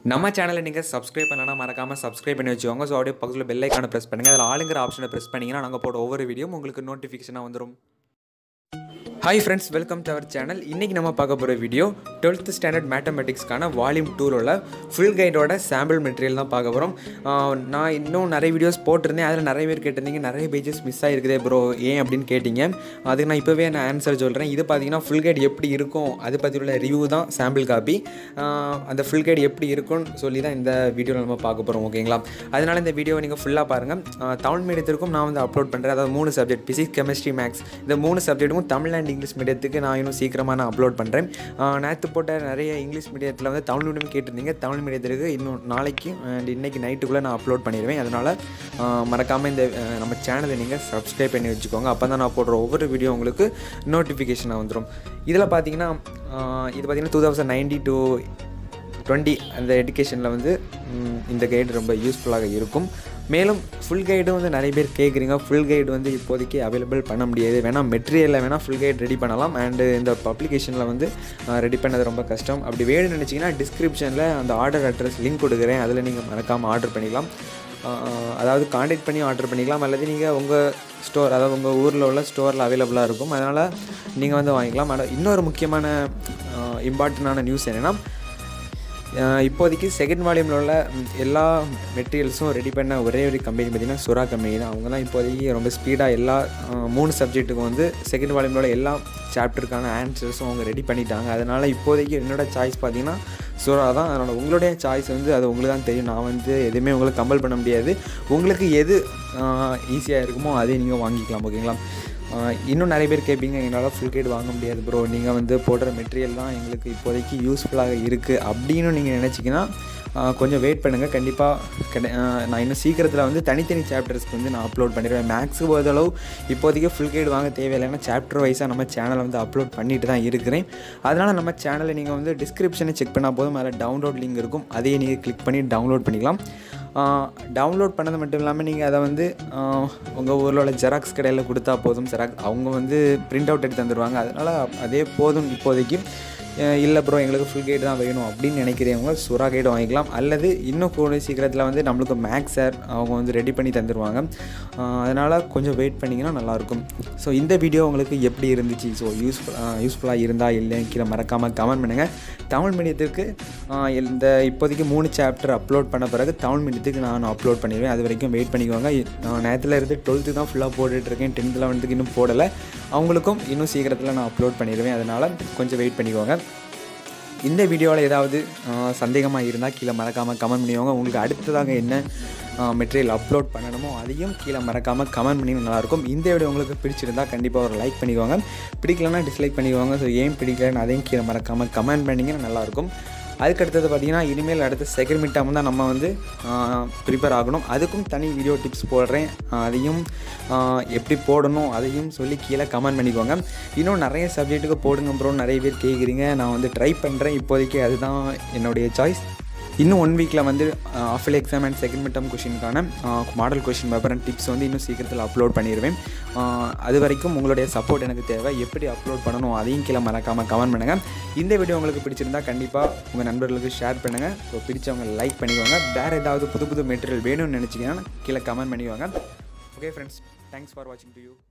நம்ம சேனலை நீங்கள் சப்ஸ்கிரைப் பண்ணலன்னா மறக்காமல் சப்ஸ்கிரைப் பண்ணி வச்சுக்கோங்க ஸோ அப்படியே பக்கத்தில் பெல் ஐக்கானை ப்ரெஸ் பண்ணுங்கள் அதில் ஆளுங்கிற ஆப்ஷனை ப்ரெஸ் பண்ணிங்கன்னா நாங்கள் போட ஒவ்வொரு வீடியோ உங்களுக்கு நோட்டிஃபிகேஷனாக வந்துடும் hi friends welcome to our channel இன்றைக்கி நம்ம பார்க்க போகிற வீடியோ டுவெல்த் ஸ்டாண்டர்ட் மேத்தமெட்டிக்ஸ்க்கான வால்யூம் டூரோட ஃபுல் கைடோட சாம்பிள் மெட்டீரியல் தான் பார்க்க போகிறோம் நான் இன்னும் நிறைய வீடியோஸ் போட்டிருந்தேன் அதில் நிறைய பேர் கேட்டிருந்தீங்க நிறைய பேஜஸ் மிஸ் ஆகிருக்குதே ப்ரோ ஏன் அப்படின்னு கேட்டிங்க அதுக்கு நான் இப்போவே நான் ஆன்சர் சொல்கிறேன் இது பார்த்தீங்கன்னா ஃபுல் கைட் எப்படி இருக்கும் அது பற்றி உள்ள ரிவ்யூ தான் சாம்பிள் காப்பி அந்த ஃபுல் கைட் எப்படி இருக்கும்னு சொல்லி தான் இந்த வீடியோவில் நம்ம பார்க்க போகிறோம் ஓகேங்களா அதனால் இந்த வீடியோவை நீங்கள் ஃபுல்லாக பாருங்கள் தமிழ் மீடியத்திற்கும் நான் வந்து அப்லோட் பண்ணுறேன் அதாவது மூணு சப்ஜெக்ட் ஃபிசிக்ஸ் கெமிஸ்ட்ரி மேக்ஸ் இந்த மூணு சப்ஜெக்ட்டுக்கும் தமிழ் அண்ட் இங்கிலீஷ் மீடியத்துக்கு நான் இன்னும் சீக்கிரமாக நான் அப்லோட் பண்ணுறேன் நேற்று போட்ட நிறைய இங்கிலீஷ் மீடியத்தில் வந்து தமிழ் மீடியம் கேட்டிருந்தீங்க தமிழ் மீடியத்திற்கு இன்னும் நாளைக்கு அண்ட் இன்றைக்கி நைட்டுக்குள்ளே நான் அப்லோட் பண்ணிடுவேன் அதனால் மறக்காமல் இந்த அஹ், நம்ம சேனலை நீங்கள் சப்ஸ்கிரைப் பண்ணி வச்சுக்கோங்க அப்போ தான் நான் போடுற ஒவ்வொரு வீடியோ உங்களுக்கு நோட்டிஃபிகேஷனாக வந்துடும் இதில் பார்த்தீங்கன்னா அஹ், இது பார்த்தீங்கன்னா two thousand ninety two twenty அந்த எஜுகேஷனில் வந்து ம், இந்த கைடு ரொம்ப யூஸ்ஃபுல்லாக இருக்கும் மேலும் ஃபுல் கைடும் வந்து நிறைய பேர் கேட்குறீங்க ஃபுல் கைடு வந்து இப்போதைக்கு அவைலபிள் பண்ண முடியாது வேணால் மெட்டீரியலில் வேணால் ஃபுல் கைட் ரெடி பண்ணலாம் அண்டு இந்த பப்ளிகேஷனில் வந்து ரெடி பண்ணது ரொம்ப கஷ்டம் அப்படி வேணும்னு நினச்சிங்கன்னா டிஸ்கிரிப்ஷனில் அந்த ஆர்டர் அட்ரஸ் லிங்க் கொடுக்குறேன் அதில் நீங்கள் மறக்காமல் ஆர்டர் பண்ணிக்கலாம் ஆஹ் அதாவது காண்டாக்ட் பண்ணி ஆர்டர் பண்ணிக்கலாம் அல்லது நீங்கள் உங்கள் ஸ்டோர் அதாவது உங்கள் ஊரில் உள்ள ஸ்டோரில் அவைலபிளாக இருக்கும் அதனால் நீங்கள் வந்து வாங்கிக்கலாம் ஆனால் இன்னொரு முக்கியமான இம்பார்ட்டண்டான நியூஸ் என்னென்னா அஹ் இப்போதைக்கு செகண்ட் வால்யூமில் உள்ள ம், எல்லா மெட்டீரியல்ஸும் ரெடி பண்ண ஒரே ஒரு கம்பெனி பார்த்திங்கன்னா சுறா கம்பெனி தான் அவங்க தான் இப்போதைக்கு ரொம்ப ஸ்பீடாக எல்லா அஹ், மூணு சப்ஜெக்ட்டுக்கும் வந்து செகண்ட் வால்யூமில் உள்ள எல்லா சாப்டருக்கான ஆன்சர்ஸும் அவங்க ரெடி பண்ணிட்டாங்க அதனால் இப்போதைக்கு என்னோட சாய்ஸ் பார்த்தீங்கன்னா சுறா தான் அதனால் உங்களுடைய சாய்ஸ் வந்து அது உங்களுக்கு தான் தெரியும் நான் வந்து எதுவுமே உங்களுக்கு கம்பல் பண்ண முடியாது உங்களுக்கு எது ஈஸியாக இருக்குமோ அதே நீங்கள் வாங்கிக்கலாம் ஓகேங்களா ஆஹ் இன்னும் நிறைய பேர் கேட்பீங்க எங்களால் ஃபுல் கைட் வாங்க முடியாது ப்ரோ நீங்கள் வந்து போடுற மெட்டீரியல் தான் எங்களுக்கு இப்போதைக்கு யூஸ்ஃபுல்லாக இருக்குது அப்படின்னு நீங்கள் நினச்சிங்கன்னா ஆஹ் கொஞ்சம் வெயிட் பண்ணுங்கள் கண்டிப்பாக கிடை ஆஹ் நான் இன்னும் சீக்கிரத்தில் வந்து தனித்தனி சாப்டர்ஸ்க்கு வந்து நான் அப்லோட் பண்ணிடுவேன் மேக்ஸுக்கு பொறுத்தளவு இப்போதைக்கு ஃபுல் கைடு வாங்க தேவையில்லைன்னா சாப்டர் வைஸாக நம்ம சேனலை வந்து அப்லோட் பண்ணிட்டு தான் இருக்கிறேன் அதனால் நம்ம சேனலை நீங்கள் வந்து டிஸ்கிரிப்ஷனை செக் பண்ணால் போதும் அதில் டவுன்லோட் லிங்க் இருக்கும் அதையே நீங்கள் கிளிக் பண்ணி டவுன்லோட் பண்ணிக்கலாம் டவுன்லோட் பண்ணது மட்டும் இல்லாமல் நீங்கள் அதை வந்து உங்கள் ஊரில் உள்ள ஜெராக்ஸ் கடையில் கொடுத்தா போதும் ஜெராக்ஸ் அவங்க வந்து பிரிண்ட் அவுட் எடுத்து தந்துடுவாங்க அதனால் அதே போதும் இப்போதைக்கு அஹ் இல்லை ப்ரோ எங்களுக்கு ஃபுல் கைடு தான் வேணும் அப்படின்னு நினைக்கிறவங்க சுறா கைடு வாங்கிக்கலாம் அல்லது இன்னும் கூட சீக்கிரத்தில் வந்து நம்மளுக்கு மேக்ஸ் சார் அவங்க வந்து ரெடி பண்ணி தந்துடுவாங்க அதனால் கொஞ்சம் வெயிட் பண்ணிங்கன்னா நல்லாயிருக்கும் ஸோ இந்த வீடியோ உங்களுக்கு எப்படி இருந்துச்சு ஸோ யூஸ்ஃபுல் யூஸ்ஃபுல்லாக இருந்தா இல்லைன்னு கீழே மறக்காமல் கமெண்ட் பண்ணுங்கள் தமிழ் மீடியத்திற்கு ஆஹ் இந்த இப்போதைக்கு மூணு சாப்டர் அப்லோட் பண்ண பிறகு தமிழ் மீடியத்துக்கு நான் அப்லோட் பண்ணிடுவேன் அது வரைக்கும் வெயிட் பண்ணிக்கோங்க நான் நேரத்தில் இருந்து டுவெல்த்து தான் ஃபுல்லாக போட்டுட்ருக்கேன் டென்த் லெவன்த்துக்கு இன்னும் போடலை அவங்களுக்கும் இன்னும் சீக்கிரத்தில் நான் அப்லோட் பண்ணிடுவேன் அதனால் கொஞ்சம் வெயிட் பண்ணிக்கோங்க இந்த வீடியோவில் ஏதாவது சந்தேகமாக இருந்தால் கீழே மறக்காமல் கமெண்ட் பண்ணிக்கோங்க உங்களுக்கு அடுத்ததாக என்ன மெட்டீரியல் அப்லோட் பண்ணணுமோ அதையும் கீழே மறக்காமல் கமெண்ட் பண்ணி நல்லாயிருக்கும் இந்த வீடியோ உங்களுக்கு பிடிச்சிருந்தா கண்டிப்பாக ஒரு லைக் பண்ணிக்கோங்க பிடிக்கலன்னா டிஸ்லைக் பண்ணிக்கோங்க ஸோ ஏன் பிடிக்கலன்னு அதையும் கீழே மறக்காமல் கமெண்ட் பண்ணிங்கன்னா நல்லாயிருக்கும் அதுக்கடுத்தது பார்த்தீங்கன்னா இனிமேல் அடுத்த செகண்ட் மிட் டேர்ம் தான் நம்ம வந்து ப்ரிப்பேர் ஆகணும் அதுக்கும் தனி வீடியோ டிப்ஸ் போடுறேன் ஆஹ் அதையும் ஆஹ் எப்படி போடணும் அதையும் சொல்லி கீழே கமெண்ட் பண்ணிக்கோங்க இன்னும் நிறைய சப்ஜெக்ட்டுக்கு போடுங்க ப்ரோ நிறைய பேர் கேட்குறீங்க நான் வந்து ட்ரை பண்ணுறேன் இப்போதைக்கு அதுதான் என்னுடைய சாய்ஸ் இன்னும் ஒன் வீக்கில் வந்து ஆஃபில் exam and second mid term கொஷினுக்கான model question paper and tips வந்து இன்னும் சீக்கிரத்தில் அப்லோட் பண்ணிடுவேன் ஆஹ் அது வரைக்கும் உங்களுடைய சப்போர்ட் எனக்கு தேவை எப்படி அப்லோட் பண்ணணும் அதையும் கீழே மறக்காமல் கமெண்ட் பண்ணுங்கள் இந்த வீடியோ உங்களுக்கு பிடிச்சிருந்தா கண்டிப்பாக உங்கள் நண்பர்களுக்கு ஷேர் பண்ணுங்கள் ஸோ பிடிச்சவங்க லைக் பண்ணிக்கோங்க வேறு ஏதாவது புது புது மெட்டீரியல் வேணும்னு நினச்சிங்கன்னா கீழே கமெண்ட் பண்ணிக்கோங்க ஓகே ஃப்ரெண்ட்ஸ் தேங்க்ஸ் ஃபார் வாட்சிங் டு யூ